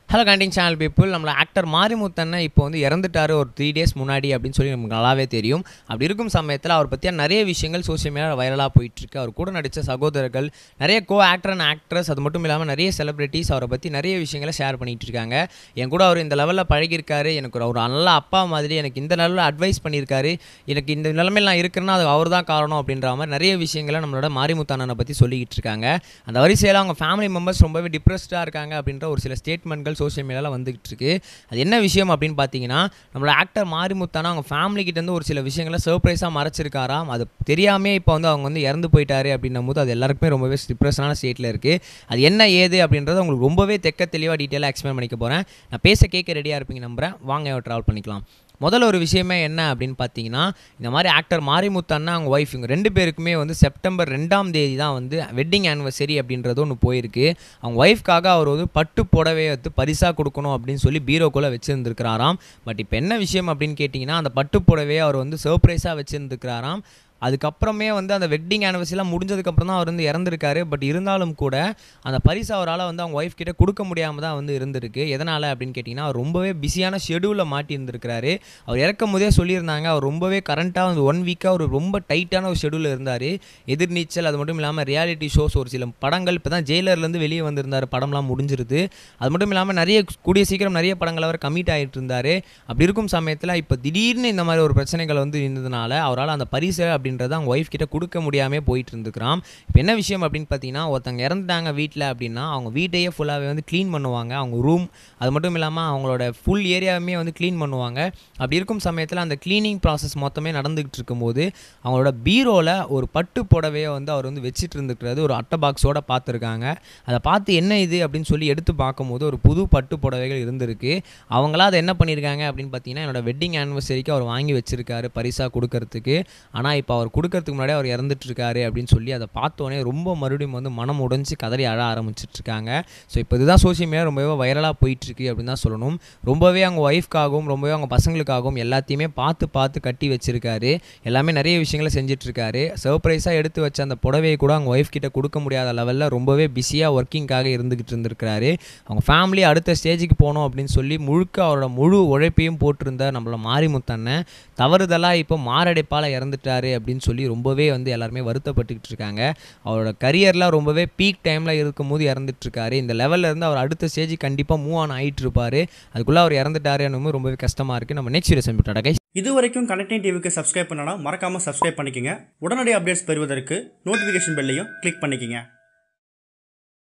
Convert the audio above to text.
hello கண்டிங் channel people நம்மள actor மாரிமுத்தண்ணன் இப்போ வந்து இறந்துட்டாரு ஒரு த்ரீ டேஸ் முன்னாடி அப்படின்னு சொல்லி நமக்கு நல்லாவே தெரியும் அப்படி இருக்கும் சமயத்தில் அவர் பற்றியான நிறைய விஷயங்கள் சோஷியல் மீடியாவில் வைரலாக போயிட்டுருக்கு அவர் கூட நடித்த சகோதரர்கள் நிறைய கோ ஆக்டர் அண்ட் ஆக்ட்ரஸ் அது மட்டும் இல்லாமல் நிறைய செலிபிரிட்டிஸ் அவரை பற்றி நிறைய விஷயங்களை ஷேர் பண்ணிட்டு இருக்காங்க என் கூட அவர் இந்த லெவலில் பழகியிருக்காரு எனக்கு ஒரு நல்ல அப்பா மாதிரி எனக்கு இந்த லெவலில் அட்வைஸ் பண்ணியிருக்காரு எனக்கு இந்த நிலைமையில் நான் இருக்கிறேன்னா அது அவர் தான் காரணம் அப்படின்ற மாதிரி நிறைய விஷயங்களை நம்மளோட மாரிமுத்தண்ணனை பற்றி சொல்லிக்கிட்டு இருக்காங்க அந்த வரிசையில் அவங்க ஃபேமிலி மெம்பர்ஸ் ரொம்பவே டிப்ரெஸ்டாக இருக்காங்க அப்படின்ற ஒரு சில ஸ்டேட்மெண்ட்கள் சோஷியல் மீடியாவில் வந்துகிட்டு இருக்கு அது என்ன விஷயம் அப்படின்னு பார்த்தீங்கன்னா நம்மளோட ஆக்டர் மாரிமுத்தானா அவங்க ஃபேமிலி கிட்டேருந்து ஒரு சில விஷயங்களை சர்ப்ரைஸாக மறைச்சிருக்காராம் அது தெரியாமே இப்போ வந்து அவங்க வந்து இறந்து போயிட்டாரு அப்படின்னும் போது அது எல்லாருக்குமே ரொம்பவே டிப்ரெஷனான ஸ்டேட்டில் இருக்குது அது என்ன ஏது அப்படின்றத உங்களுக்கு ரொம்பவே தெக்க தெளிவாக டீட்டெயிலாக எக்ஸ்பிளைன் பண்ணிக்க போகிறேன் நான் பேச கேட்க ரெடியாக இருப்பீங்க நம்புறேன் வாங்க ட்ராவல் பண்ணிக்கலாம் முதல்ல ஒரு விஷயமே என்ன அப்படின்னு பார்த்தீங்கன்னா இந்த மாதிரி ஆக்டர் மாரிமுத்தண்ணா அவங்க ஒய்ஃப் இவங்க ரெண்டு பேருக்குமே வந்து செப்டம்பர் ரெண்டாம் தேதி தான் வந்து வெட்டிங் ஆனிவர்சரி அப்படின்றது ஒன்று போயிருக்கு அவங்க ஒய்ஃப்காக அவர் வந்து பட்டு புடவையை வந்து பரிசாக கொடுக்கணும் அப்படின்னு சொல்லி பீரோக்குள்ளே வச்சுருந்துருக்கிறாராம் பட் இப்போ என்ன விஷயம் அப்படின்னு கேட்டிங்கன்னா அந்த பட்டு புடவையை அவர் வந்து சர்ப்ரைஸாக வச்சுருந்துருக்கிறாராம் அதுக்கப்புறமே வந்து அந்த வெட்டிங் ஆனிவர்சரிலாம் முடிஞ்சதுக்கப்புறம் தான் அவர் வந்து இறந்துருக்காரு பட் இருந்தாலும் கூட அந்த பரிசு அவரால் வந்து அவங்க ஒய்ஃப் கிட்ட கொடுக்க முடியாமல் தான் வந்து இருந்திருக்கு எதனால் அப்படின்னு கேட்டிங்கன்னா அவர் ரொம்பவே பிஸியான ஷெடியூலில் மாட்டி இருந்திருக்கிறாரு அவர் இறக்கும் போதே சொல்லியிருந்தாங்க அவர் ரொம்பவே கரண்ட்டாக வந்து ஒன் வீக்காக ஒரு ரொம்ப டைட்டான ஒரு ஷெடியூலில் இருந்தார் எதிர்நீச்சல் அது மட்டும் இல்லாமல் ரியாலிட்டி ஷோஸ் ஒரு சில படங்கள் இப்போ தான் ஜெயிலர்லேருந்து வெளியே வந்திருந்தார் படம்லாம் முடிஞ்சிருது அது மட்டும் இல்லாமல் நிறைய கூடிய சீக்கிரம் நிறைய படங்கள் அவர் கமிட் ஆகிட்டு இருந்தார் அப்படி இருக்கும் சமயத்தில் இப்போ திடீர்னு இந்த மாதிரி ஒரு பிரச்சனைகள் வந்து இருந்ததுனால அவரால் அந்த பரிசு அப்படின்றத அவங்க ஒய்ஃப் கிட்ட கொடுக்க முடியாமல் போயிட்டு இருந்துக்கிறான் இப்போ என்ன விஷயம் அப்படின்னு பார்த்தீங்கன்னா ஒருத்தங்க இறந்துட்டாங்க வீட்டில் அப்படின்னா அவங்க வீட்டையே ஃபுல்லாகவே வந்து க்ளீன் பண்ணுவாங்க அவங்க ரூம் அது மட்டும் இல்லாமல் அவங்களோட ஃபுல் ஏரியாவுமே வந்து க்ளீன் பண்ணுவாங்க அப்படி இருக்கும் சமயத்தில் அந்த க்ளீனிங் ப்ராசஸ் மொத்தமே நடந்துகிட்டு இருக்கும்போது அவங்களோட பீரோவில் ஒரு பட்டு புடவையை வந்து அவர் வந்து வச்சுட்டு இருந்துக்கிறது ஒரு அட்டை பாக்ஸோட பார்த்துருக்காங்க அதை பார்த்து என்ன இது அப்படின்னு சொல்லி எடுத்து பார்க்கும்போது ஒரு புது பட்டு புடவைகள் இருந்திருக்கு அவங்களாம் அதை என்ன பண்ணியிருக்காங்க அப்படின்னு பார்த்தீங்கன்னா என்னோட வெட்டிங் ஆனிவர்சரிக்கு அவர் வாங்கி வச்சிருக்காரு பரிசாக கொடுக்கறதுக்கு ஆனால் இப்போ அவர் கொடுக்கறதுக்கு முன்னாடி அவர் இறந்துட்டு இருக்காரு அப்படின்னு சொல்லி அதை பார்த்தோன்னே ரொம்ப மறுபடியும் வந்து மனம் உடைஞ்சு கதறி அழ ஆரம்பிச்சிட்டு இருக்காங்க ஸோ இப்போ இதுதான் சோஷியல் மீடியா ரொம்பவே வைரலாக போயிட்டுருக்கு அப்படின்னு தான் சொல்லணும் ரொம்பவே அவங்க ஒய்ஃப்காகவும் ரொம்பவே அவங்க பசங்களுக்காகவும் எல்லாத்தையுமே பார்த்து பார்த்து கட்டி வச்சிருக்காரு எல்லாமே நிறைய விஷயங்களை செஞ்சுட்டு இருக்காரு சர்ப்ரைஸாக எடுத்து வச்ச அந்த புடவையை கூட அவங்க ஒய்ஃப் கிட்ட கொடுக்க முடியாத லெவலில் ரொம்பவே பிஸியாக ஒர்க்கிங்காக இருந்துகிட்டு இருந்திருக்கிறாரு அவங்க ஃபேமிலி அடுத்த ஸ்டேஜுக்கு போகணும் அப்படின்னு சொல்லி முழுக்க அவரோட முழு உழைப்பையும் போட்டிருந்த நம்மளோட மாரிமுத்தண்ணன் தவறுதலாக இப்போ மாரடைப்பால் இறந்துட்டாரு அப்படின்னு சொல்லி ரொம்பவே வந்து எல்லாருமே வருத்தப்பட்டுக்கிட்டு இருக்காங்க அவரோட கரியரில் ரொம்பவே பீக் டைமில் இருக்கும்போது இறந்துட்டு இருக்காரு இந்த லெவலில் இருந்து அவர் அடுத்த ஸ்டேஜ் கண்டிப்பாக மூவ் ஆன் ஆகிட்டு இருப்பார் அதுக்குள்ளே அவர் இறந்துட்டாரு என்னமோ ரொம்பவே கஷ்டமாக இருக்குது நம்ம நெக்ஸ்ட் வீடியோ சம்பிட்டாடா கை இது வரைக்கும் கனெக்டிங் டிவிக்கு சப்ஸ்கிரைப் பண்ணனா மறக்காம சப்ஸ்கிரைப் பண்ணிக்கங்க உடனடி அப்டேட்ஸ் பெறுவதற்கு நோட்டிஃபிகேஷன் பெல்லையும் கிளிக் பண்ணிக்கங்க